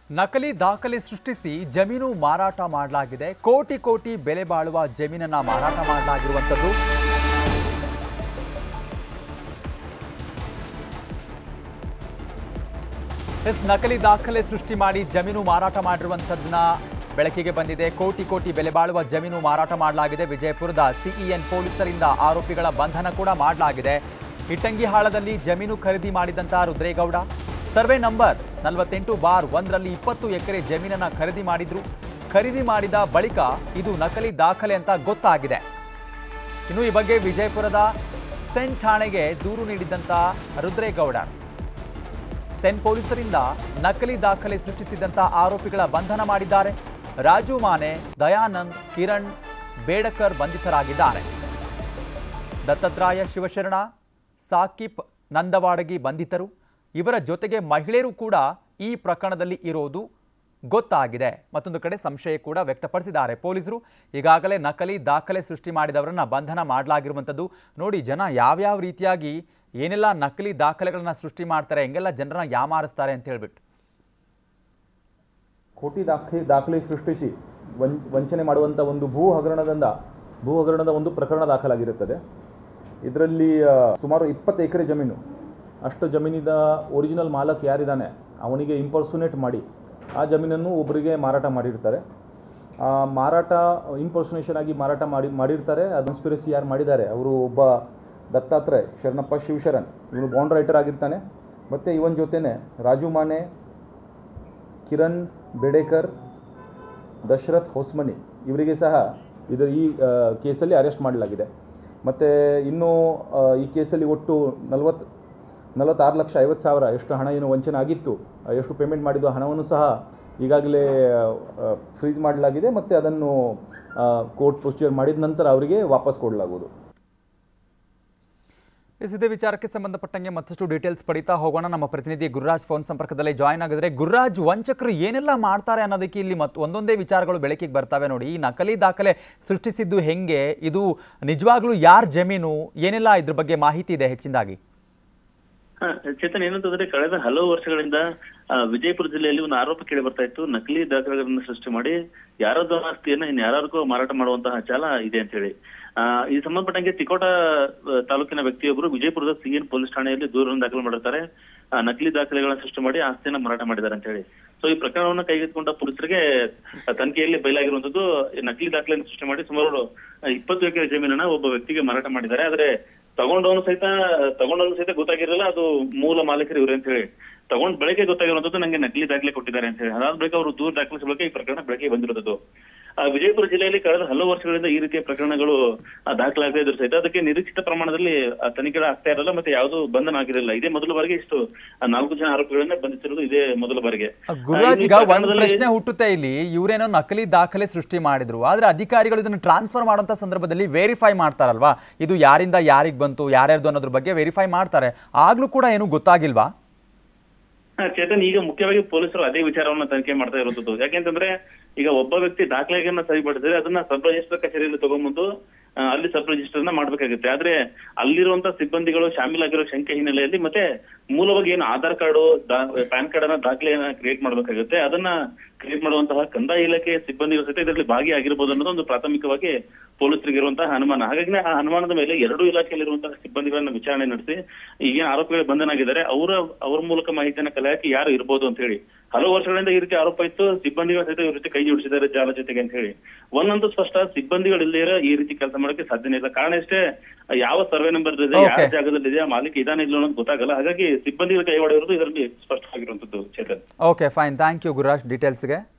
ನಕಲಿ ದಾಖಲೆ ಸೃಷ್ಟಿಸಿ ಜಮೀನು ಮಾರಾಟ ಮಾಡಲಾಗಿದೆ ಕೋಟಿ ಕೋಟಿ ಬೆಲೆ ಬಾಳುವ ಜಮೀನನ್ನ ಮಾರಾಟ ಮಾಡಲಾಗಿರುವಂಥದ್ದು ಎಸ್ ನಕಲಿ ದಾಖಲೆ ಸೃಷ್ಟಿ ಮಾಡಿ ಜಮೀನು ಮಾರಾಟ ಮಾಡಿರುವಂಥದ್ದನ್ನ ಬೆಳಕಿಗೆ ಬಂದಿದೆ ಕೋಟಿ ಕೋಟಿ ಬೆಲೆ ಬಾಳುವ ಜಮೀನು ಮಾರಾಟ ಮಾಡಲಾಗಿದೆ ವಿಜಯಪುರದ ಸಿಇಎನ್ ಪೊಲೀಸರಿಂದ ಆರೋಪಿಗಳ ಬಂಧನ ಕೂಡ ಮಾಡಲಾಗಿದೆ ಇಟ್ಟಂಗಿಹಾಳದಲ್ಲಿ ಜಮೀನು ಖರೀದಿ ಮಾಡಿದಂತಹ ರುದ್ರೇಗೌಡ ಸರ್ವೆ ನಂಬರ್ ನಲವತ್ತೆಂಟು ಬಾರ್ ಒಂದರಲ್ಲಿ ಇಪ್ಪತ್ತು ಎಕರೆ ಜಮೀನನ್ನ ಖರೀದಿ ಮಾಡಿದ್ರು ಖರೀದಿ ಮಾಡಿದ ಬಳಿಕ ಇದು ನಕಲಿ ದಾಖಲೆ ಅಂತ ಗೊತ್ತಾಗಿದೆ ಇನ್ನು ಈ ಬಗ್ಗೆ ವಿಜಯಪುರದ ಸೆನ್ ಠಾಣೆಗೆ ದೂರು ನೀಡಿದಂತ ರುದ್ರೇಗೌಡ ಸೆನ್ ಪೊಲೀಸರಿಂದ ನಕಲಿ ದಾಖಲೆ ಸೃಷ್ಟಿಸಿದಂತ ಆರೋಪಿಗಳ ಬಂಧನ ಮಾಡಿದ್ದಾರೆ ರಾಜು ಮಾನೆ ದಯಾನಂದ್ ಕಿರಣ್ ಬೇಡಕರ್ ಬಂಧಿತರಾಗಿದ್ದಾರೆ ದತ್ತಾತ್ರಾಯ ಶಿವಶರಣ ಸಾಕಿಪ್ ನಂದವಾಡಗಿ ಬಂಧಿತರು ಇವರ ಜೊತೆಗೆ ಮಹಿಳೆಯರು ಕೂಡ ಈ ಪ್ರಕರಣದಲ್ಲಿ ಇರೋದು ಗೊತ್ತಾಗಿದೆ ಮತ್ತೊಂದು ಕಡೆ ಸಂಶಯ ಕೂಡ ವ್ಯಕ್ತಪಡಿಸಿದ್ದಾರೆ ಪೊಲೀಸರು ಈಗಾಗಲೇ ನಕಲಿ ದಾಖಲೆ ಸೃಷ್ಟಿ ಮಾಡಿದವರನ್ನ ಬಂಧನ ಮಾಡಲಾಗಿರುವಂಥದ್ದು ನೋಡಿ ಜನ ಯಾವ್ಯಾವ ರೀತಿಯಾಗಿ ಏನೆಲ್ಲ ನಕಲಿ ದಾಖಲೆಗಳನ್ನ ಸೃಷ್ಟಿ ಮಾಡ್ತಾರೆ ಹೆಂಗೆಲ್ಲ ಜನರನ್ನ ಯಾಮಾರಿಸ್ತಾರೆ ಅಂತ ಹೇಳ್ಬಿಟ್ಟು ಕೋಟಿ ದಾಖಲೆ ದಾಖಲೆ ಸೃಷ್ಟಿಸಿ ವಂಚ ವಂಚನೆ ಮಾಡುವಂಥ ಒಂದು ಭೂ ಹಗರಣದಿಂದ ಭೂ ಹಗರಣದ ಒಂದು ಪ್ರಕರಣ ದಾಖಲಾಗಿರುತ್ತದೆ ಇದರಲ್ಲಿ ಆ, ಸುಮಾರು ಇಪ್ಪತ್ತು ಎಕರೆ ಜಮೀನು ಅಷ್ಟು ಜಮೀನಿದ ಒರಿಜಿನಲ್ ಮಾಲಕ್ ಯಾರಿದ್ದಾನೆ ಅವನಿಗೆ ಇಂಪರ್ಸುನೇಟ್ ಮಾಡಿ ಆ ಜಮೀನನ್ನು ಒಬ್ಬರಿಗೆ ಮಾರಾಟ ಮಾಡಿರ್ತಾರೆ ಆ ಮಾರಾಟ ಇಂಪರ್ಸುನೇಷನ್ ಆಗಿ ಮಾರಾಟ ಮಾಡಿ ಮಾಡಿರ್ತಾರೆ ಅದು ಕನ್ಸ್ಪಿರಸಿ ಯಾರು ಮಾಡಿದ್ದಾರೆ ಅವರು ಒಬ್ಬ ದತ್ತಾತ್ರೇಯ ಶರಣಪ್ಪ ಶಿವಶರಣ್ ಇವನು ಬಾಂಡ್ ರೈಟರ್ ಆಗಿರ್ತಾನೆ ಮತ್ತು ಇವನ ಜೊತೆನೆ ರಾಜು ಮಾನೆ ಕಿರಣ್ ಬೇಡೇಕರ್ ದಶರಥ್ ಹೊಸ್ಮನಿ ಇವರಿಗೆ ಸಹ ಇದು ಈ ಆ, ಕೇಸಲ್ಲಿ ಅರೆಸ್ಟ್ ಮಾಡಲಾಗಿದೆ ಮತ್ತು ಇನ್ನು ಆ, ಈ ಕೇಸಲ್ಲಿ ಒಟ್ಟು ನಲವತ್ತು ನಲವತ್ತಾರು ಲಕ್ಷ ಐವತ್ತು ಸಾವಿರ ಎಷ್ಟು ಹಣ ಏನು ವಂಚನೆ ಆಗಿತ್ತು ಆ, ಎಷ್ಟು ಪೇಮೆಂಟ್ ಮಾಡಿದ್ದು ಆ ಹಣವನ್ನು ಸಹ ಈಗಾಗಲೇ ಫ್ರೀಸ್ ಮಾಡಲಾಗಿದೆ ಮತ್ತು ಅದನ್ನು ಕೋರ್ಟ್ ಪ್ರೊಸೀಜರ್ ಮಾಡಿದ ನಂತರ ಅವರಿಗೆ ವಾಪಸ್ ಕೊಡಲಾಗುವುದು ಎಸ್ ಇದೇ ವಿಚಾರಕ್ಕೆ ಸಂಬಂಧಪಟ್ಟಂಗೆ ಮತ್ತಷ್ಟು ಡೀಟೇಲ್ಸ್ ಪಡಿತಾ ಹೋಗೋಣ ನಮ್ಮ ಪ್ರತಿನಿಧಿ ಗುರುರಾಜ್ ಫೋನ್ ಸಂಪರ್ಕದಲ್ಲಿ ಜಾಯ್ನ್ ಆಗಿದ್ರೆ ಗುರುರಾಜ್ ವಂಚಕರು ಏನೆಲ್ಲ ಮಾಡ್ತಾರೆ ಅನ್ನೋದಕ್ಕೆ ಇಲ್ಲಿ ಮತ್ತು ಒಂದೊಂದೇ ವಿಚಾರಗಳು ಬೆಳಕಿಗೆ ಬರ್ತವೆ ನೋಡಿ ಈ ನಕಲಿ ದಾಖಲೆ ಸೃಷ್ಟಿಸಿದ್ದು ಹೆಂಗೆ ಇದು ನಿಜವಾಗ್ಲೂ ಯಾರ ಜಮೀನು ಏನೆಲ್ಲ ಇದ್ರ ಬಗ್ಗೆ ಮಾಹಿತಿ ಇದೆ ಹೆಚ್ಚಿನದಾಗಿ ಹಾ, ಚೇತನ್ ಏನಂತಂದ್ರೆ ಕಳೆದ ಹಲವು ವರ್ಷಗಳಿಂದ ಆ, ವಿಜಯಪುರ ಜಿಲ್ಲೆಯಲ್ಲಿ ಒಂದು ಆರೋಪ ಕೇಳಿ ಬರ್ತಾ ಇತ್ತು ನಕಲಿ ದಾಖಲೆಗಳನ್ನು ಸೃಷ್ಟಿ ಮಾಡಿ ಯಾರದೋ ಆಸ್ತಿಯನ್ನ ಇನ್ ಯಾರಿಗೂ ಮಾರಾಟ ಮಾಡುವಂತಹ ಚಾಲ ಇದೆ ಅಂತ ಹೇಳಿ ಆ, ಈ ಸಂಬಂಧಪಟ್ಟಂಗೆ ತಿಕೋಟ ಆ, ತಾಲೂಕಿನ ವ್ಯಕ್ತಿಯೊಬ್ಬರು ವಿಜಯಪುರದ ಸಿಎನ್ ಪೊಲೀಸ್ ಠಾಣೆಯಲ್ಲಿ ದೂರನ್ನು ದಾಖಲು ಮಾಡಿರ್ತಾರೆ ಆ, ನಕಲಿ ದಾಖಲೆಗಳನ್ನ ಸೃಷ್ಟಿ ಮಾಡಿ ಆಸ್ತಿಯನ್ನ ಮಾರಾಟ ಮಾಡಿದ್ದಾರೆ ಅಂತ ಹೇಳಿ ಸೊ ಈ ಪ್ರಕರಣವನ್ನ ಕೈಗೆತ್ತಿಕೊಂಡ ಪೊಲೀಸರಿಗೆ ಆ, ತನಿಖೆಯಲ್ಲಿ ಬಯಲಾಗಿರುವಂತದ್ದು ಈ ನಕಲಿ ದಾಖಲೆಯನ್ನು ಸೃಷ್ಟಿ ಮಾಡಿ ಸುಮಾರು ಆ, ಇಪ್ಪತ್ತು ಎಕರೆ ಜಮೀನನ್ನ ಒಬ್ಬ ವ್ಯಕ್ತಿಗೆ ಮಾರಾಟ ಮಾಡಿದ್ದಾರೆ ಆದ್ರೆ ತಗೊಂಡವನು ಸಹಿತ ತಗೊಂಡವನು ಸಹಿತ ಗೊತ್ತಾಗಿರಲಿಲ್ಲ ಅದು ಮೂಲ ಮಾಲೀಕರು ಇವ್ರೆ ಅಂತ ಹೇಳಿ ತಗೊಂಡ್ ಬೆಳಗ್ಗೆ ಗೊತ್ತಾಗಿರುವಂತದ್ದು ನಂಗೆ ನಕಲಿ ದಾಖಲೆ ಕೊಟ್ಟಿದ್ದಾರೆ ಅಂತ ಹೇಳಿ ಅದಾದ ಬಳಿಕ ಅವರು ದೂರ ದಾಖಲಿಸಿದ ಬಳಿಕ ಈ ಪ್ರಕರಣ ಬೆಳಗ್ಗೆ ಬಂದಿರೋದು ಆ, ವಿಜಯಪುರ ಜಿಲ್ಲೆಯಲ್ಲಿ ಕಳೆದ ಹಲವು ವರ್ಷಗಳಿಂದ ಈ ರೀತಿಯ ಪ್ರಕರಣಗಳು ಆ, ದಾಖಲಾಗದೇ ಇದ್ರು ಸಹಿತ ಅದಕ್ಕೆ ನಿರೀಕ್ಷಿತ ಪ್ರಮಾಣದಲ್ಲಿ ಆ, ತನಿಖೆಗಳು ಆಗ್ತಾ ಇರಲ್ಲ ಮತ್ತೆ ಯಾವುದೂ ಬಂಧನ ಆಗಿರಲಿಲ್ಲ ಇದೇ ಮೊದಲ ಬಾರಿಗೆ ಇಷ್ಟು ಆ, ನಾಲ್ಕು ಜನ ಆರೋಪಿಗಳನ್ನ ಬಂಧಿಸಿರೋದು ಇದೇ ಮೊದಲ ಬಾರಿಗೆ ಗುರುರಾಜ್ ಆ, ಈಗ ಈ ಒಂದು ಪ್ರಕರಣದಲ್ಲಿ- ಪ್ರಶ್ನೆ ಹುಟ್ಟುತ್ತೆ ಇಲ್ಲಿ ಇವರೇನೋ ನಕಲಿ ದಾಖಲೆ ಸೃಷ್ಟಿ ಮಾಡಿದ್ರು ಆದ್ರೆ ಅಧಿಕಾರಿಗಳು ಇದನ್ನು ಟ್ರಾನ್ಸ್ಫರ್ ಮಾಡುವಂತ ಸಂದರ್ಭದಲ್ಲಿ ವೆರಿಫೈ ಮಾಡ್ತಾರಲ್ವಾ ಇದು ಯಾರಿಂದ ಯಾರಿಗೆ ಬಂತು ಯಾರ್ಯಾರ್ದು ಅನ್ನೋದ್ರ ಬಗ್ಗೆ ವೆರಿಫೈ ಮಾಡ್ತಾರೆ ಆಗ್ಲೂ ಕೂಡ ಏನು ಗೊತ್ತಾಗಿಲ್ವಾ ಹಾ, ಚೇತನ್ ಈಗ ಮುಖ್ಯವಾಗಿ ಪೊಲೀಸರು ಅದೇ ವಿಚಾರವನ್ನ ತನಿಖೆ ಮಾಡ್ತಾ ಇರುವಂತದ್ದು ಯಾಕೆಂತಂದ್ರೆ ಈಗ ಒಬ್ಬ ವ್ಯಕ್ತಿ ದಾಖಲೆಗಳನ್ನ ಸರಿಪಡಿಸಿದ್ರೆ ಅದನ್ನ ಸಬ್ ರಿಜಿಸ್ಟರ್ ಕಚೇರಿಯಲ್ಲಿ ತಗೊಂಡ್ಬಂದು ಆ, ಅಲ್ಲಿ ಸಬ್ ರಿಜಿಸ್ಟರ್ ನ ಮಾಡ್ಬೇಕಾಗುತ್ತೆ ಆದ್ರೆ ಅಲ್ಲಿರುವಂತ ಸಿಬ್ಬಂದಿಗಳು ಶಾಮೀಲಾಗಿರೋ ಶಂಕೆ ಹಿನ್ನೆಲೆಯಲ್ಲಿ ಮತ್ತೆ ಮೂಲವಾಗಿ ಏನು ಆಧಾರ್ ಕಾರ್ಡು ಪ್ಯಾನ್ ಕಾರ್ಡ್ ಅನ್ನ ದಾಖಲೆಯನ್ನ ಕ್ರಿಯೇಟ್ ಮಾಡ್ಬೇಕಾಗುತ್ತೆ ಅದನ್ನ ಕ್ರಿಯೇಟ್ ಮಾಡುವಂತಹ ಕಂದಾಯ ಇಲಾಖೆ ಸಿಬ್ಬಂದಿಗಳು ಸಹಿತ ಇದರಲ್ಲಿ ಭಾಗಿಯಾಗಿರ್ಬೋದು ಅನ್ನೋದು ಒಂದು ಪ್ರಾಥಮಿಕವಾಗಿ ಪೊಲೀಸರಿಗೆ ಇರುವಂತಹ ಅನುಮಾನ ಹಾಗಾಗಿ ಆ ಅನುಮಾನದ ಮೇಲೆ ಎರಡೂ ಇಲಾಖೆಯಲ್ಲಿರುವಂತಹ ಸಿಬ್ಬಂದಿಗಳನ್ನ ವಿಚಾರಣೆ ನಡೆಸಿ ಈಗೇನು ಆರೋಪಿಗಳು ಬಂಧನಾಗಿದ್ದಾರೆ ಅವರ ಅವ್ರ ಮೂಲಕ ಮಾಹಿತಿಯನ್ನ ಕಲೆ ಹಾಕಿ ಯಾರು ಇರ್ಬೋದು ಅಂತ ಹೇಳಿ ಹಲವು ವರ್ಷಗಳಿಂದ ಈ ರೀತಿ ಆರೋಪ ಇತ್ತು ಸಿಬ್ಬಂದಿಗಳ ಸಹಿತ ಇವ್ರ ಜೊತೆ ಕೈ ಜೋಡಿಸಿದ್ದಾರೆ ಜಾಲ ಜೊತೆಗೆ ಅಂತ ಹೇಳಿ ಒಂದೊಂದು ಸ್ಪಷ್ಟ ಸಿಬ್ಬಂದಿಗಳು ಇಲ್ಲದೇ ಈ ರೀತಿ ಕೆಲಸ ಮಾಡೋಕೆ ಸಾಧ್ಯನೇ ಇಲ್ಲ ಕಾರಣ ಇಷ್ಟೇ ಯಾವ ಸರ್ವೆ ನಂಬರ್ ಇದೆ ಯಾವ Okay. ಜಾಗದಲ್ಲಿ ಇದೆ ಆ ಮಾಲೀಕ ಇದಾನೆ ಇಲ್ಲ ಅನ್ನೋದು ಗೊತ್ತಾಗಲ್ಲ ಹಾಗಾಗಿ ಸಿಬ್ಬಂದಿಗಳ ಕೈ ಹೊಡೆಯೋದು ಇದರಲ್ಲಿ ಸ್ಪಷ್ಟವಾಗಿರುವಂತದ್ದು Chetan okay fine thank you Gururaj ಡೀಟೇಲ್ಸ್ಗೆ